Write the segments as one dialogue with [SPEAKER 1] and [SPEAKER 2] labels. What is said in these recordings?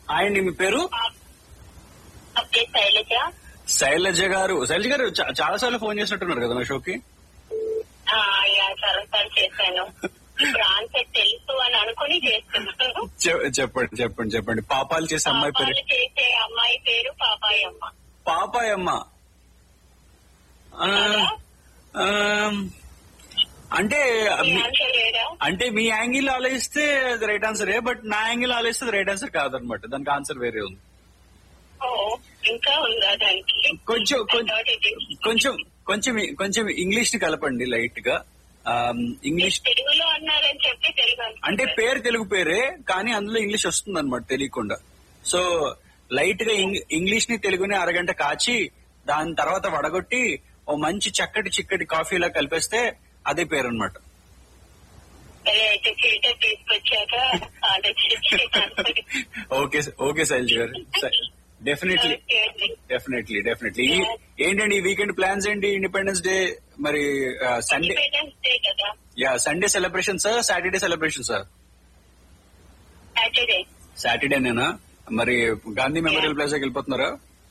[SPEAKER 1] Hi అండి మీ పేరు
[SPEAKER 2] ఓకే శైలజ
[SPEAKER 1] శైలజ గారు శైలజ గారు చా- చాలా సార్లు ఫోన్ చేసినట్టున్నారు కదా మా షోకి
[SPEAKER 2] ఆ, యా, చాలా సార్లు చేశాను ఇప్పుడు ఆన్సర్ తెలుసు అని అనుకుని చేస్తున్నాను
[SPEAKER 1] చె- చెప్పండి చెప్పండి చెప్పండి పాపాలు చేసే అమ్మాయి పేరు
[SPEAKER 2] పాపాలు చేసే అమ్మాయి పేరు పాపాయి అమ్మ
[SPEAKER 1] పాపాయమ్మ ఆ, ఆ, అంటే
[SPEAKER 2] ఈ
[SPEAKER 1] మీ-
[SPEAKER 2] ఆన్సర్ వేరా
[SPEAKER 1] అంటే మీ యాంగిల్ ఆలోచిస్తే అది రైట్ ఆన్సరే బట్ నా యాంగిల్ ఆలోచిస్తే అది రైట్ ఆన్సర్ కాదనమాట దానికి ఆన్సర్ వేరే ఉంది
[SPEAKER 2] ఓ ఇంకా ఉందా దానికి
[SPEAKER 1] కొంచెం
[SPEAKER 2] I
[SPEAKER 1] కొంచెం
[SPEAKER 2] thought it is-
[SPEAKER 1] కొంచెం కొంచెం కొంచెం ఇంగ్లీష్ ని కలపండి లైట్ గా ఆమ్, ఇంగ్లీష్
[SPEAKER 2] తెలుగులో అన్నారని చెప్పి తెలుగు
[SPEAKER 1] అంటే
[SPEAKER 2] అనుకున్నాను.
[SPEAKER 1] పేరు తెలుగు పేరే కానీ అందులో ఇంగ్లీష్ వస్తుంది అనమాట తెలియకుండా సో లైట్ గా ఇంగ్- ఇంగ్లీష్ ని తెలుగుని అరగంట కాచి దాని తర్వాత వడగొట్టి ఓ మంచి చక్కటి చిక్కటి కాఫీలా కలిపేస్తే అదే పేరు అనమాట
[SPEAKER 2] సరే అయితే ఫిల్టర్ తీసుకొచ్చాక ఆలోచించి answer
[SPEAKER 1] okay okay Shailaja garu definitely
[SPEAKER 2] okay అండి.
[SPEAKER 1] డెఫినెట్లీ డెఫినెట్లీ ఏంటండి ఈ వీకెండ్ ప్లాన్స్ ఏంటి ఇండిపెండెన్స్ డే మరి సండే
[SPEAKER 2] ఇండిపెండెన్స్ డే కదా
[SPEAKER 1] yeah Sunday celebration sir Saturday celebration sir
[SPEAKER 2] Saturday
[SPEAKER 1] సాటర్డేనేనా మరి గాంధీ మెమోరియల్ ప్లేస్ వెళ్ళిపోతున్నారా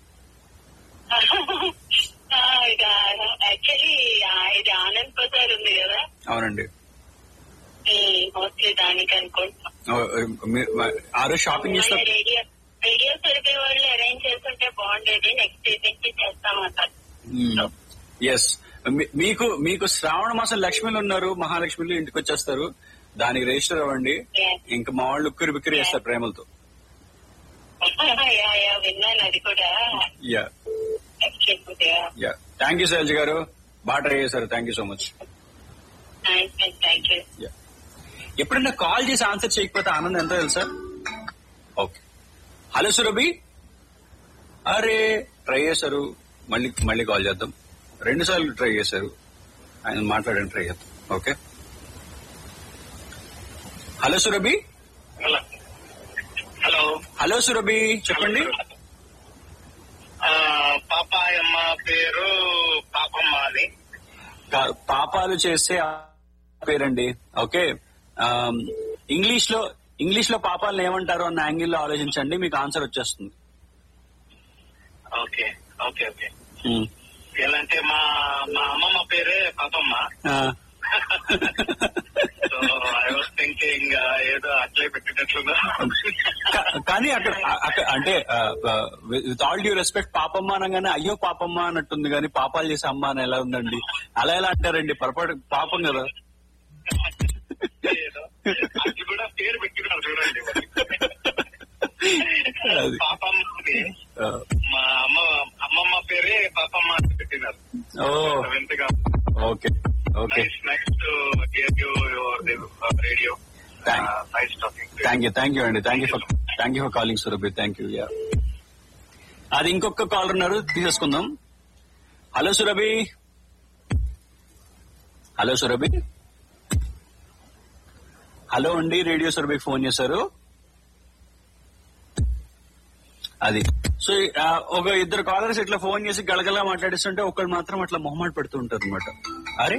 [SPEAKER 2] యాక్చువల్లీ ఇది ఆనంద్ బజార్ ఉంది కదా
[SPEAKER 1] అవునండి
[SPEAKER 2] మోస్ట్లీ దానికి అనుకుంటున్నాం
[SPEAKER 1] ఓ, మీ- ఆ రోజు షాపింగ్ చేసిన
[SPEAKER 2] రేడియో రేడియో సరిపే వాళ్ళు అరేంజ్ చేసుకుంటే బాగుండేది నెక్స్ట్ డే నుంచి చేస్తామన్నారు
[SPEAKER 1] ఎస్ మీకు మీకు శ్రావణ మాసం లక్ష్మిలు ఉన్నారు మహాలక్ష్మిలు ఇంటికి వచ్చేస్తారు దానికి రిజిస్టర్ అవ్వండి
[SPEAKER 2] Yes.
[SPEAKER 1] ఇంకా మా వాళ్ళు ఉక్కిరి బిక్కిరి చేస్తారు ప్రేమలతో
[SPEAKER 2] యా, యా, విన్నాను అది కూడా
[SPEAKER 1] yeah
[SPEAKER 2] Actually, yeah.
[SPEAKER 1] Yeah thank you Shailaja garu బాగా ట్రై చేశారు thank you so much
[SPEAKER 2] Thanks, and thank you.
[SPEAKER 1] Yeah ఎప్పుడైనా కాల్ చేసి ఆన్సర్ చేయకపోతే ఆనందం ఎంతో తెలుసా ఓకే హలో సురభి అరే ట్రై చేశారు మళ్ళీ మళ్ళీ కాల్ చేద్దాం రెండు సార్లు ట్రై చేశారు ఆయన మాట్లాడని ట్రై చేద్దాం okay hello Surabhi
[SPEAKER 3] hello hello
[SPEAKER 1] hello Surabhi చెప్పండి
[SPEAKER 3] ఆ, పాపాయమ్మ పేరు పాపమ్మ అని
[SPEAKER 1] కా- పాపాలు చేసే ఆ పేరండి ఓకే ఆమ్, ఇంగ్లీష్ లో ఇంగ్లీష్ లో పాపాలను ఏమంటారు అన్న యాంగిల్లో ఆలోచించండి మీకు ఆన్సర్ వచ్చేస్తుంది
[SPEAKER 3] ఓకే ఓకే ఓకే
[SPEAKER 1] ఉమ్.
[SPEAKER 3] ఎలాంటే మా మా అమ్మమ్మ పేరే పాపమ్మ
[SPEAKER 1] ఆ.
[SPEAKER 3] సో ఐ వాస్ థింకింగ్ ఏదో అట్లే పెట్టినట్లుగా
[SPEAKER 1] కా- కానీ అక్కడ అక్కడ అంటే with all due respect Papamma అనగానే అయ్యో పాపమ్మ అన్నట్టుంది కానీ పాపాలు చేసే అమ్మ అని ఎలా ఉందండి అలా ఎలా అంటారండి పొరపాటు పాపం కదా
[SPEAKER 3] ఏదో అది కూడా పేరు పెట్టుకున్నారు చూడండి
[SPEAKER 1] అది.
[SPEAKER 3] పాపమ్మ అని
[SPEAKER 1] ఆ,
[SPEAKER 3] మా అమ్మ అమ్మమ్మ పేరే పాపమ్మ అని పెట్టినారు
[SPEAKER 1] ఓ
[SPEAKER 3] వింతగా
[SPEAKER 1] okay okay
[SPEAKER 3] nice nice to hear you your radio
[SPEAKER 1] Thank-
[SPEAKER 3] nice talking
[SPEAKER 1] thank you thank you అండి thank you for thank you for calling Surabhi thank you yeah అది ఇంకొక కాలర్ ఉన్నారు తీసేసుకుందాం hello Surabhi hello Surabhi hello అండి రేడియో సురభికి phone చేశారు అది so ఆ, ఒక ఇద్దరు కాలర్స్ ఇట్లా ఫోన్ చేసి గలగలా మాట్లాడిస్తుంటే ఒకళ్ళు మాత్రం అట్లా మొహమాట పెడుతూ ఉంటారు అనమాట అరే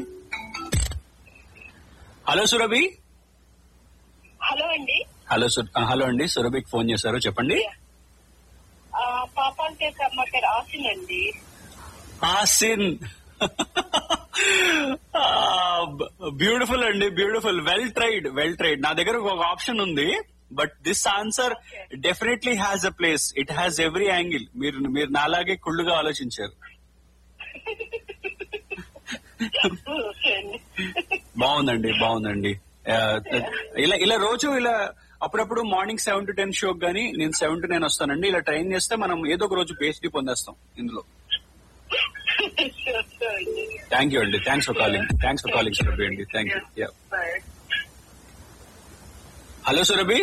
[SPEAKER 1] హలో సురభి
[SPEAKER 2] హలో అండి
[SPEAKER 1] హలో సు- ఆ, హలో అండి సురభికి ఫోన్ చేశారు చెప్పండి
[SPEAKER 2] ఆ, పాపాలు చేసే అమ్మ పేరు ఆసిన్ అండి
[SPEAKER 1] ఆసిన్ బ్యూటిఫుల్ అండి beautiful well tried well tried నా దగ్గర ఒక ఆప్షన్ ఉంది but this answer definitely has a place it has every angle మీరు మీరు నాలాగే కుళ్ళుగా ఆలోచించారు
[SPEAKER 2] ఓకే అండి
[SPEAKER 1] బాగుందండి బాగుందండి ఆ, ఇలా ఇలా రోజు ఇలా అప్పుడప్పుడు morning seven to ten show గానీ నేను సెవెన్ టు నైన్ వస్తానండి ఇలా ట్రైన్ చేస్తే మనం ఏదో ఒక రోజు పిహెచ్డి పొందేస్తాం ఇందులో
[SPEAKER 2] Sure, sure అండి.
[SPEAKER 1] థ్యాంక్ యూ అండి thanks for calling thanks for calling Surabhi అండి thank you yeah
[SPEAKER 2] Bye.
[SPEAKER 1] Hello Surabhi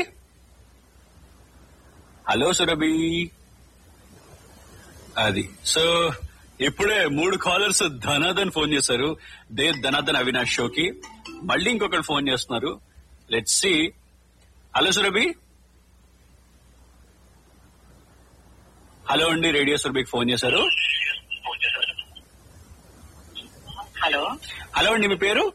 [SPEAKER 1] hello Surabhi అది సో ఇప్పుడే మూడు కాలర్స్ ధనాదన్ ఫోన్ చేశారు దే ధనాదన్ అవినాష్ షోకి మళ్ళీ ఇంకొకరు ఫోన్ చేస్తున్నారు let see hello Surabhi hello అండి రేడియో సురభికి ఫోన్ చేశారు
[SPEAKER 2] హలో
[SPEAKER 1] హలో అండి మీ పేరు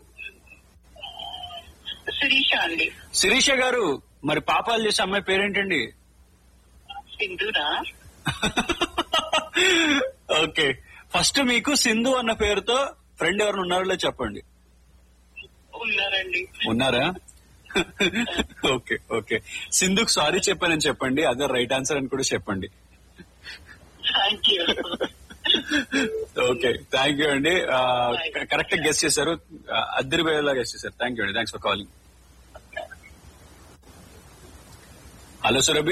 [SPEAKER 2] శిరీష అండి
[SPEAKER 1] శిరీష గారు మరి పాపాలు చేసే అమ్మాయి పేరేంటండి
[SPEAKER 2] సింధురా
[SPEAKER 1] ఓకే ఫస్ట్ మీకు సింధు అన్న పేరుతో ఫ్రెండ్ ఎవరు ఉన్నారో చెప్పండి
[SPEAKER 2] ఉన్నారండి
[SPEAKER 1] ఉన్నారా ఓకే ఓకే సింధుకు సారీ చెప్పానని చెప్పండి అదే రైట్ ఆన్సర్ అని కూడా చెప్పండి
[SPEAKER 2] thank you
[SPEAKER 1] okay thank you అండి కరెక్ట్ గెస్ట్ చేశారు అద్దరి వేలా గెస్ట్ చేశారు థ్యాంక్ యూ అండి thanks for calling hello Surabhi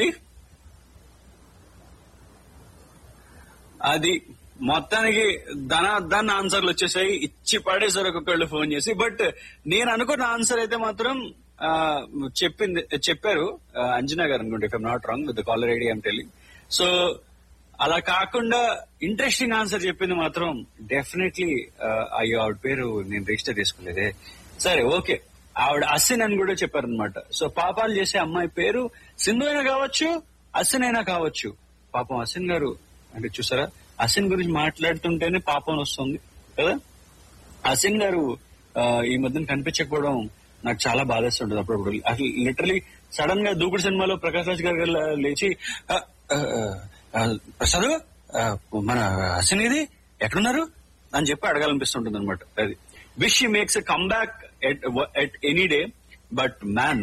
[SPEAKER 1] అది మొత్తానికి ధన ధన ఆన్సర్లు వచ్చేసాయి ఇచ్చి పడేసారు ఒక్కొక్కళ్ళు ఫోన్ చేసి బట్ నేను అనుకున్న ఆన్సర్ అయితే మాత్రం ఆ, చెప్పింది చెప్పారు ఆ, అంజనా గారు అనుకుంటే if not wrong with caller ID I'm telling so అలా కాకుండా ఇంట్రెస్టింగ్ ఆన్సర్ చెప్పింది మాత్రం డెఫినెట్లీ అయ్యో ఆవిడ పేరు నేను రిజిస్టర్ చేసుకోలేదే సరే ఓకే ఆవిడ అసిన్ అని కూడా చెప్పారనమాట సో పాపాలు చేసే అమ్మాయి పేరు సింధు అయినా కావచ్చు అసిన్ అయినా కావచ్చు పాపం అసిన్ గారు అంటే చూసారా అసిన్ గురించి మాట్లాడుతుంటేనే పాపం వస్తుంది కదా అసిన్ గారు ఆ, ఈ మధ్యన కనిపించకపోవడం నాకు చాలా బాధేస్తుంటుంది అప్పుడప్పుడు అసలు లిటరలీ సడన్ గా దూకుడు సినిమాలో ప్రకాష్ రాజ్ గారు గల- లేచి "ఆ, ఆ, ఆ, ప్రసాద్ ఆ, మన అసిన్ ఇది ఎక్కడున్నారు అని చెప్పి అడగాలనిపిస్తుంటుంది అనమాట అది wish makes come back at any day but man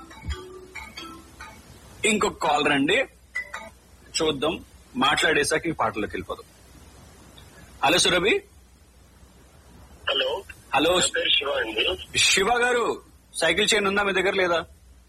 [SPEAKER 1] ఇంకొక కాల్ రండి చూద్దాం మాట్లాడేసాక ఈ పాటలోకి వెళ్ళిపోదాం హలో సురభి
[SPEAKER 3] హలో
[SPEAKER 1] హలో
[SPEAKER 3] నా పేరు శివ అండి
[SPEAKER 1] శివ గారు సైకిల్ చైన్ ఉందా మీ దగ్గర లేదా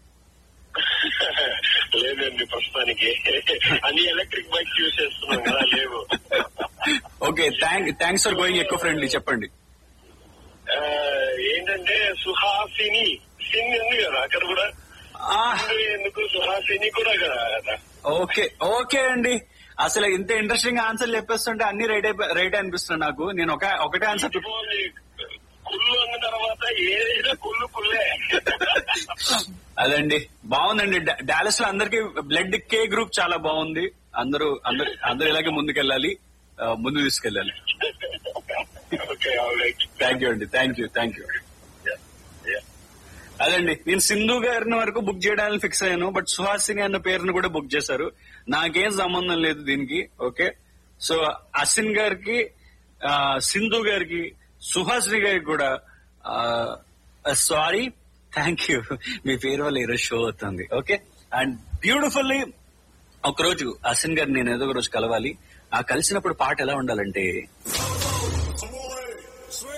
[SPEAKER 3] లేదండి ప్రస్తుతానికి అన్ని ఎలక్ట్రిక్ బైక్స్ యూజ్ చేస్తున్నాం కదా లేవు
[SPEAKER 1] okay thank thanks for going ఎక్కువ ఫ్రెండ్లీ చెప్పండి
[SPEAKER 3] ఆ, ఏంటంటే సుహాసిని సిన్ ఉంది కదా అక్కడ కూడా
[SPEAKER 1] ఆ,
[SPEAKER 3] సింధు ఎందుకు సుహాసిని కూడా కదా
[SPEAKER 1] ఓకే ఓకే అండి అసలు ఇంత ఇంట్రెస్టింగ్ ఆన్సర్ చెప్పేస్తుంటే అన్ని రైట్ రైట్ అనిపిస్తుంది నాకు నేను ఒక ఒకటే ఆన్సర్
[SPEAKER 3] ఇదిగోండి, కుళ్ళు అన్న తర్వాత ఏదైనా కుళ్ళు కుళ్ళే
[SPEAKER 1] అదండి బాగుందండి డాలస్ లో అందరికి బ్లడ్ కే గ్రూప్ చాలా బాగుంది అందరూ అందరు అందరు ఇలాగే ముందుకెళ్ళాలి ఆ, ముందు తీసుకెళ్ళాలి
[SPEAKER 3] ఓకే ఆల్రైట్
[SPEAKER 1] థ్యాంక్ యూ అండి థ్యాంక్ యూ థ్యాంక్ యూ అదండి నేను సింధు గారిని వరకు బుక్ చేయడానికి ఫిక్స్ అయ్యాను బట్ సుహాసిని అన్న పేరును కూడా బుక్ చేశారు నాకేం సంబంధం లేదు దీనికి ఓకే సో అసిన్ గారికి ఆ, సింధు గారికి సుహాసిని గారికి కూడా సారీ థ్యాంక్ యూ మీ పేరు వల్ల ఈరోజు షో అవుతుంది ఓకే అండ్ బ్యూటిఫుల్లీ ఒకరోజు అసిన్ గారిని నేను ఏదో ఒక రోజు కలవాలి ఆ కలిసినప్పుడు పాట ఎలా ఉండాలంటే